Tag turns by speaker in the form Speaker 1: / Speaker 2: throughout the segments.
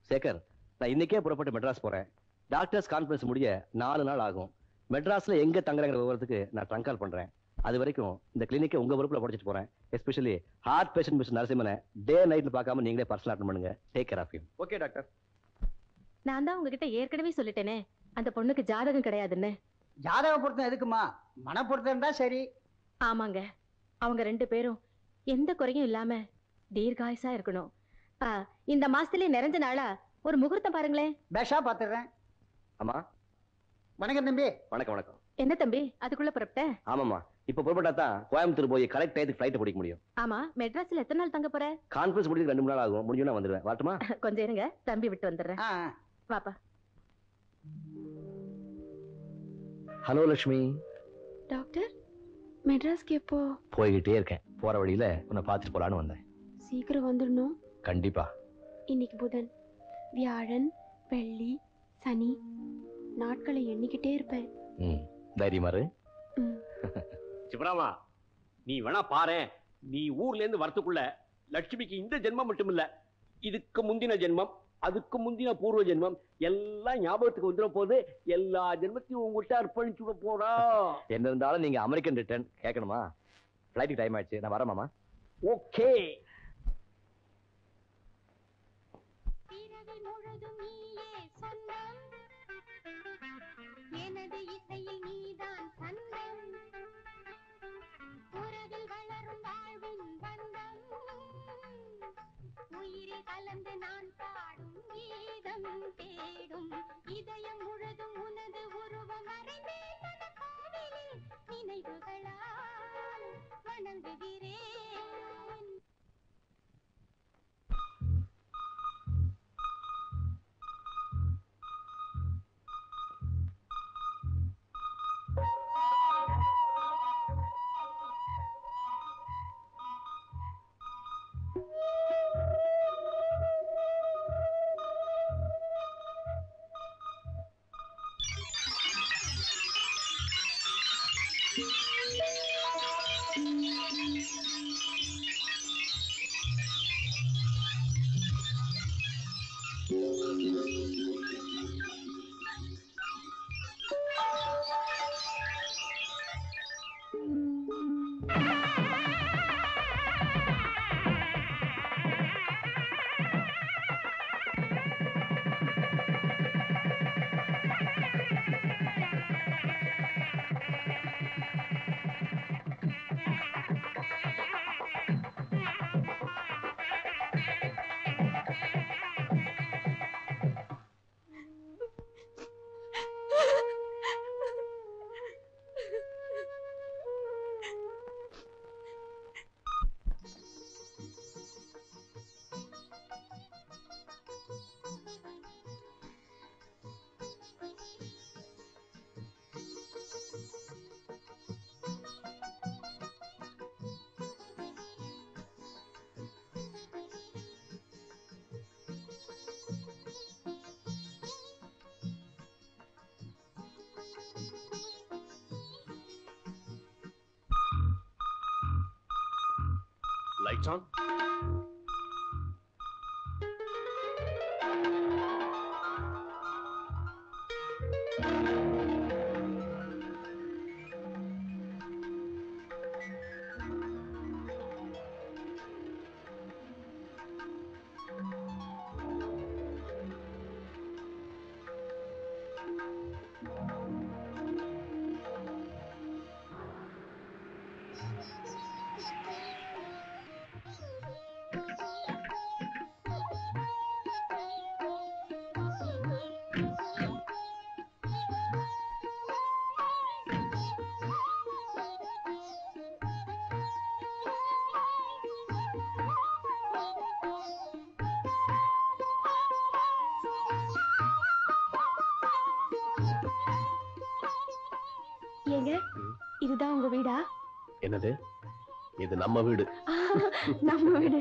Speaker 1: சேகர் நான் இன்னைக்கே புறப்பட்டு மெட்ராஸ் போறேன் டாக்டர்ஸ் கான்ஃபரன்ஸ் முடிய நாலு நாள் ஆகும் மெட்ராஸ்ல எங்க தங்குறங்கிற விவரத்துக்கு நான் ட்ரங்க் கால் பண்றேன் அது வரைக்கும் இந்த கிளினிக்கை உங்க பொறுப்புல படிச்சிட்டு போறேன் எஸ்பெஷலி ஹார்ட் பேஷண்ட் மிஸ்டர் நரசிம்மனை டே நைட்ல பார்க்காம நீங்களே பர்சனல் அட்டன் பண்ணுங்க take care of you
Speaker 2: okay doctor
Speaker 3: நான் தான் உங்ககிட்ட ஏற்கனவே சொல்லிட்டேனே அந்த பொண்ணுக்கு ஜாதகம் கிடையாதுன்னு
Speaker 4: ஜாதக பொருத்தம் எதுக்குமா மன பொருத்தம் தான் சரி
Speaker 3: ஆமாங்க அவங்க ரெண்டு பேரும் எந்த குறையும் இல்லாம தீர்காயுசா இருக்கணும் ஆ, இந்த மாசத்துலயே நிறைஞ்ச நாளா ஒரு முகூர்த்தம் பாருங்களேன்
Speaker 4: பேஷா பாத்துறேன்
Speaker 1: ஆமா
Speaker 4: வணக்கம் தம்பி
Speaker 1: வணக்கம் வணக்கம்
Speaker 3: என்ன தம்பி அதுக்குள்ள புறப்பட்ட
Speaker 1: ஆமாமா இப்ப புறப்பட்டா தான் கோயம்புத்தூர் போய் கரெக்ட் டயத்துக்கு ஃபிளைட் பிடிக்க முடியும்
Speaker 3: ஆமா மெட்ராஸ்ல எத்தனை நாள் தங்க போற
Speaker 1: கான்ஃபரன்ஸ் முடிஞ்சு ரெண்டு மூணு நாள் ஆகும் முடிஞ்சு நான் வந்துடுவேன் வரட்டுமா
Speaker 3: கொஞ்சம் இருங்க தம்பி விட்டு வந்துடுறேன்
Speaker 4: ஆ,
Speaker 3: வாப்பா
Speaker 1: ஹலோ லட்சுமி
Speaker 5: டாக்டர் மெட்ராஸ்க்கு எப்போ
Speaker 1: போய்கிட்டே இருக்கேன் போற வழியில உன்னை பார்த்துட்டு போலான்னு வந்தேன்
Speaker 5: சீக்கிரம் வந்துடணும்
Speaker 1: கண்டிப்பா
Speaker 5: இன்னைக்கு புதன் வியாழன் வெள்ளி சனி நாட்களை எண்ணிக்கிட்டே இருப்பேன்
Speaker 1: ம் தைரியமா இரு
Speaker 5: ம்.
Speaker 2: சிவராமா நீ வேணா பாரு நீ ஊர்ல இருந்து வரத்துக்குள்ள லட்சுமிக்கு இந்த ஜென்மம் மட்டும் இல்ல இதுக்கு முந்தின ஜென்மம் அதுக்கு முந்தின பூர்வ ஜென்மம் எல்லாம் ஞாபகத்துக்கு வந்துட போது எல்லா ஜென்மத்தையும் உங்ககிட்ட அர்ப்பணிச்சு விட போறா
Speaker 1: என்ன இருந்தாலும் நீங்க அமெரிக்கன் ரிட்டர்ன் கேட்கணுமா ஃபிளைட்டுக்கு டைம் ஆயிடுச்சு நான் வரேன் மாமா
Speaker 2: ஓகே
Speaker 6: பிறவி முழுதும் நீயே சொந்தம் எனது இசையில் நீதான் சந்தம் உறவில் வளரும் வாழ்வின் பந்தம் உயிரில் கலந்து நான் பாடும் கீதம் தேடும் இதயம் முழுதும் உனது உருவம் மறைந்தே பல கோவிலில் நினைவுகளால் வணங்குகிறேன்
Speaker 2: லைட்ஸ் ஆன்
Speaker 5: ஏங்க இதுதான் உங்க வீடா
Speaker 1: என்னது இது நம்ம வீடு
Speaker 5: நம்ம வீடு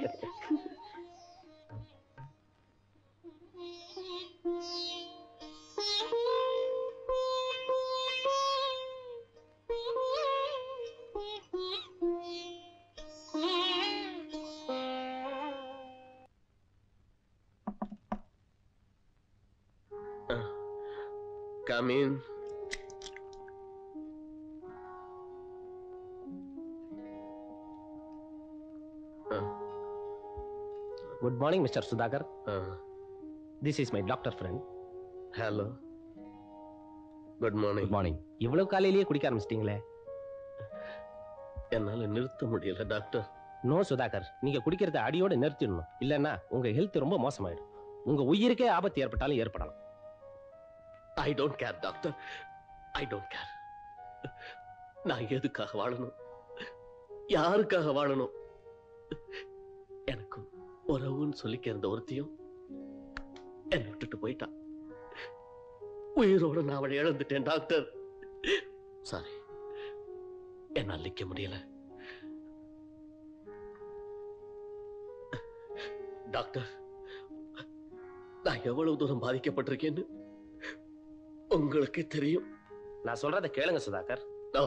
Speaker 7: come in
Speaker 8: good morning mister Sudhakar this is my doctor friend
Speaker 7: hello good morning
Speaker 1: good morning
Speaker 8: இவ்வளவு காலையிலேயே குடிக்க ஆரம்பிச்சிட்டீங்களே
Speaker 7: என்னால நிறுத்த முடியல டாக்டர்
Speaker 8: நோ சுதாகர் நீங்க குடிக்கிறத அடியோட நிறுத்திடணும் இல்லைன்னா உங்க ஹெல்த் ரொம்ப மோசமாயிடும் உங்க உயிருக்கே ஆபத்து ஏற்பட்டாலும் ஏற்படலாம்
Speaker 7: I don't care doctor I don't care நான் எதுக்காக வாழணும் யாருக்காக வாழணும் எனக்கு உறவுன்னு சொல்லிக்க இருந்த ஒருத்தியும் என்னை விட்டுட்டு போயிட்டான் உயிரோட நான் அவளை இழந்துட்டேன் டாக்டர் சாரி என்னால் நிக்க முடியல டாக்டர் நான் எவ்வளவு தூரம் பாதிக்கப்பட்டிருக்கேன்னு உங்களுக்கே தெரியும்
Speaker 8: நான் சொல்றதை கேளுங்க சுதாகர்
Speaker 7: ஓ.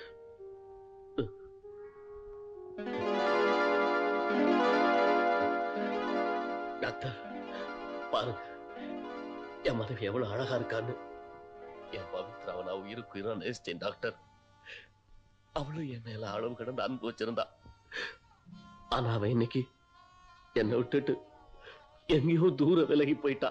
Speaker 7: டாக்டர் பாருங்க என் மனைவி எவ்வளவு அழகா இருக்கான்னு என் பவித்ராவை நான் உயிருக்கு உயிரா நேசிச்சேன் டாக்டர் அவளும் என் மேல அளவு கடந்து அன்பு வச்சிருந்தா ஆனா அவ இன்னைக்கு என்னை விட்டுட்டு எங்கேயோ தூர விலகி போயிட்டா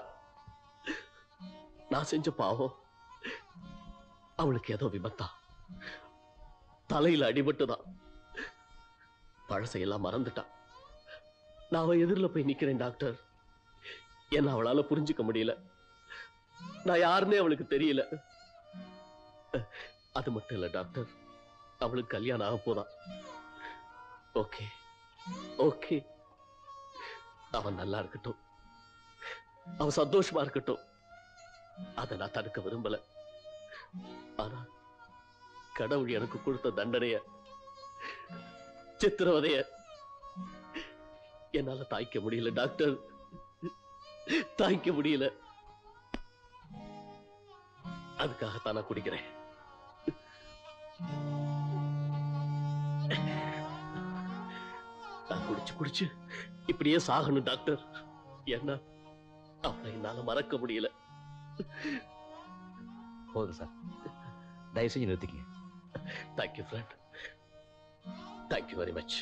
Speaker 7: நான் செஞ்ச பாவம் அவளுக்கு ஏதோ விபத்தா தலையில அடிபட்டுதான் பழசையெல்லாம் மறந்துட்டா நான் அவ எதிரில் போய் நிக்கிறேன் டாக்டர் என்ன அவளால புரிஞ்சுக்க முடியல நான் யாருன்னே அவளுக்கு தெரியல அது மட்டும் இல்ல டாக்டர் அவளுக்கு கல்யாணம் ஆக போதான் ஓகே ஓகே அவன் நல்லா இருக்கட்டும் அவன் சந்தோஷமா இருக்கட்டும் அதை நான் தடுக்க விரும்பல ஆனா கடவுள் எனக்கு கொடுத்த தண்டனைய சித்திரவதைய என்னால தாய்க்க முடியல டாக்டர் தாய்க்க முடியல அதுக்காகத்தான் நான் குடிக்கிறேன் நான் குடிச்சு குடிச்சு இப்படியே சாகணும் டாக்டர் என்ன அவளை என்னால மறக்க முடியல
Speaker 1: போதும் சார் தயவு செஞ்சு நிறுத்திக்கங்க
Speaker 7: thank you friend thank you very much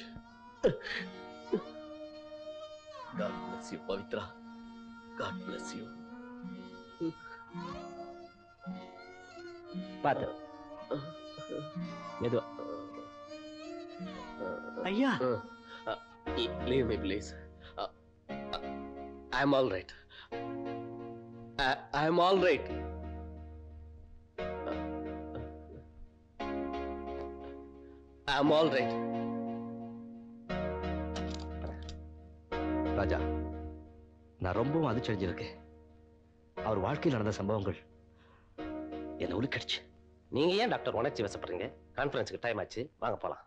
Speaker 7: God bless you, Pavithra God bless you.
Speaker 8: பார்த்து மெதுவா
Speaker 4: ஐயா
Speaker 7: Uh, uh, leave me, please. Uh, uh, I'm all right. I, I'm all right. Uh, I'm all right.
Speaker 1: ராஜா நான் ரொம்பவும் அதிர்ச்சி அடைஞ்சிருக்கேன் அவர் வாழ்க்கையில் நடந்த சம்பவங்கள் என்னை உலுக்கடிச்சு
Speaker 8: நீங்க ஏன் டாக்டர் உணர்ச்சி வசப்படுறீங்க கான்ஃபரன்ஸுக்கு டைம் ஆச்சு வாங்க போலாம்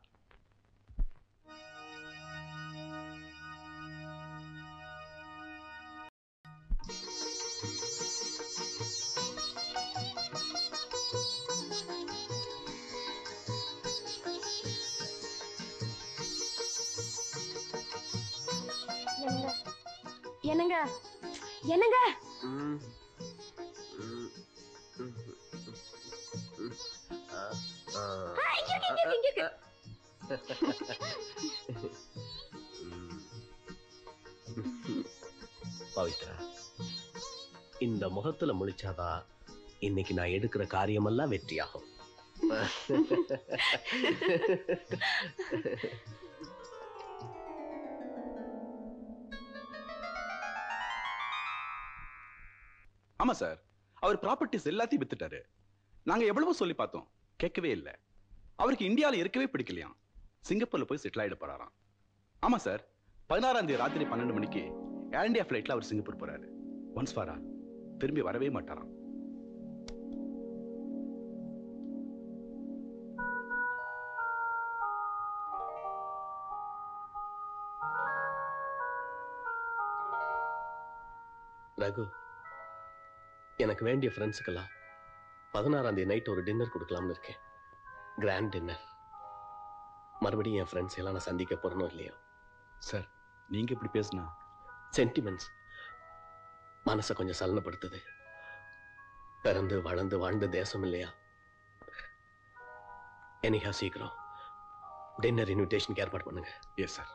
Speaker 5: என்னங்க என்னங்க
Speaker 7: Mm. Mm. Mm. Mm. Uh, uh,
Speaker 5: இங்க இருக்கு, இங்க இருக்கு.
Speaker 7: பவித்ரா இந்த முகத்துல முழிச்சாதான் இன்னைக்கு நான் எடுக்கிற காரியமெல்லாம் வெற்றியாகும்
Speaker 9: ஆமா சார் அவர் ப்ராப்பர்ட்டிஸ் எல்லாத்தையும் வித்துட்டாரு நாங்க எவ்வளவோ சொல்லி பார்த்தோம் கேட்கவே இல்லை அவருக்கு இந்தியால இருக்கவே பிடிக்கலையாம் சிங்கப்பூர்ல போய் செட்டில் ஆயிட போறாராம் ஆமா சார் பதினாறாம் தேதி ராத்திரி பன்னெண்டு மணிக்கு ஏர் இந்தியா ஃபிளைட்ல அவர் சிங்கப்பூர் போறாரு ஒன்ஸ் ஃபாரா திரும்பி வரவே மாட்டாராம்
Speaker 7: ரகு எனக்கு வேண்டிய ஃப்ரெண்ட்ஸுக்கெல்லாம் பதினாறாம் தேதி நைட் ஒரு டின்னர் கொடுக்கலாம்னு இருக்கேன் கிராண்ட் டின்னர் மறுபடியும் என் ஃப்ரெண்ட்ஸ் எல்லாம் நான் சந்திக்க போறனோ இல்லையோ
Speaker 9: சார் நீங்க இப்படி பேசுனா
Speaker 7: சென்டிமெண்ட்ஸ் மனசை கொஞ்சம் சலனப்படுத்துது பிறந்து வளர்ந்து வாழ்ந்த தேசம் இல்லையா என்னைக்கா சீக்கிரம் டின்னர் இன்விடேஷனுக்கு ஏற்பாடு பண்ணுங்க
Speaker 9: எஸ் சார்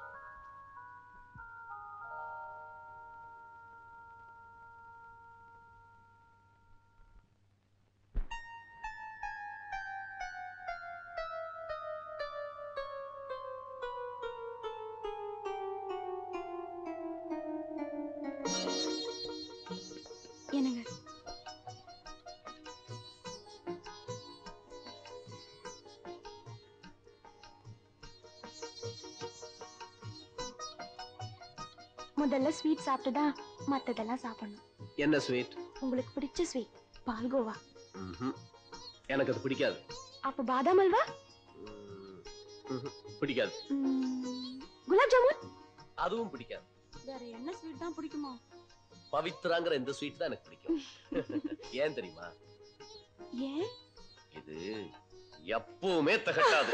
Speaker 5: என்னங்க முதல்ல ஸ்வீட் சாப்பிட்டு தான் மத்ததெல்லாம் சாப்பிடணும்
Speaker 7: என்ன ஸ்வீட்
Speaker 5: உங்களுக்கு பிடிச்ச ஸ்வீட் பால்கோவா
Speaker 7: எனக்கு அது பிடிக்காது
Speaker 5: அப்ப பாதாம் அல்வா
Speaker 7: ம்ஹும். பிடிக்காது
Speaker 5: ம், குலாப் ஜாமுன்
Speaker 7: அதுவும் பிடிக்காது
Speaker 5: வேற என்ன ஸ்வீட் தான் பிடிக்குமா
Speaker 7: பவித்ராங்கிற இந்த ஸ்வீட் தான் எனக்கு பிடிக்கும் ஏன் தெரியுமா
Speaker 5: ஏன்
Speaker 7: இது எப்பவுமே தகட்டாது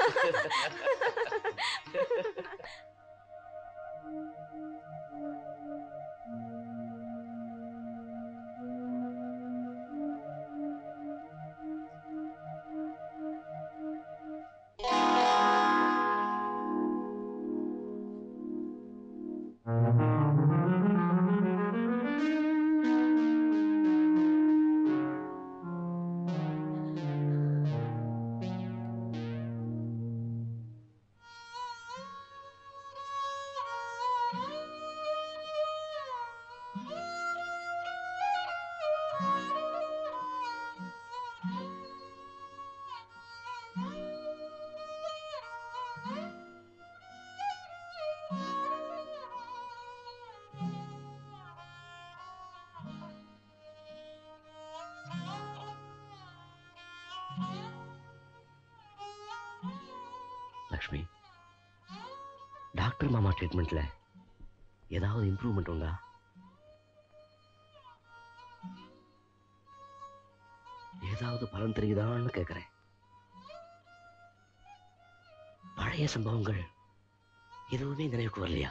Speaker 1: லக்ஷ்மி டாக்டர் மாமா ட்ரீட்மெண்ட்ல ஏதாவது இம்ப்ரூவ்மெண்ட் உண்டா ஏதாவது பலன் தெரியுதான்னு கேக்குறேன் பழைய சம்பவங்கள் எதுவுமே நினைவுக்கு வரலையா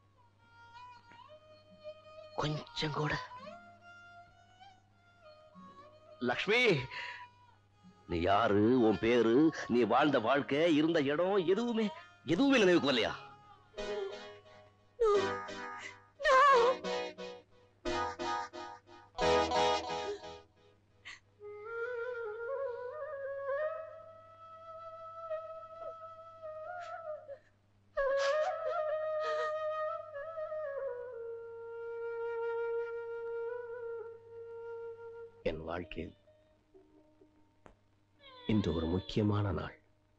Speaker 1: கொஞ்சம் கூட லக்ஷ்மி நீ யாரு உன் பேரு நீ வாழ்ந்த வாழ்க்கை இருந்த இடம் எதுவுமே எதுவுமே நினைவுக்கு வரலையா
Speaker 7: என் வாழ்க்கையில் இன்று ஒரு முக்கியமான நாள்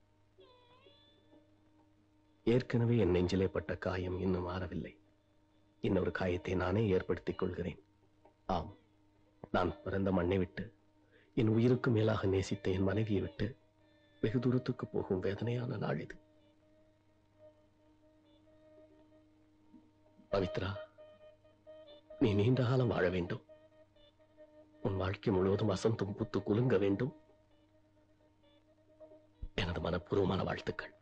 Speaker 7: ஏற்கனவே என் நெஞ்சிலே பட்ட காயம் இன்னும் ஆறவில்லை இன்னொரு காயத்தை நானே ஏற்படுத்திக் கொள்கிறேன் ஆம் நான் பிறந்த மண்ணை விட்டு என் உயிருக்கு மேலாக நேசித்த என் மனைவியை விட்டு வெகு தூரத்துக்கு போகும் வேதனையான நாள் இது பவித்ரா நீ நீண்ட காலம் வாழ வேண்டும் உன் வாழ்க்கை முழுவதும் வசந்தும் புத்து குலுங்க வேண்டும் எனது மனப்பூர்வமான வாழ்த்துக்கள்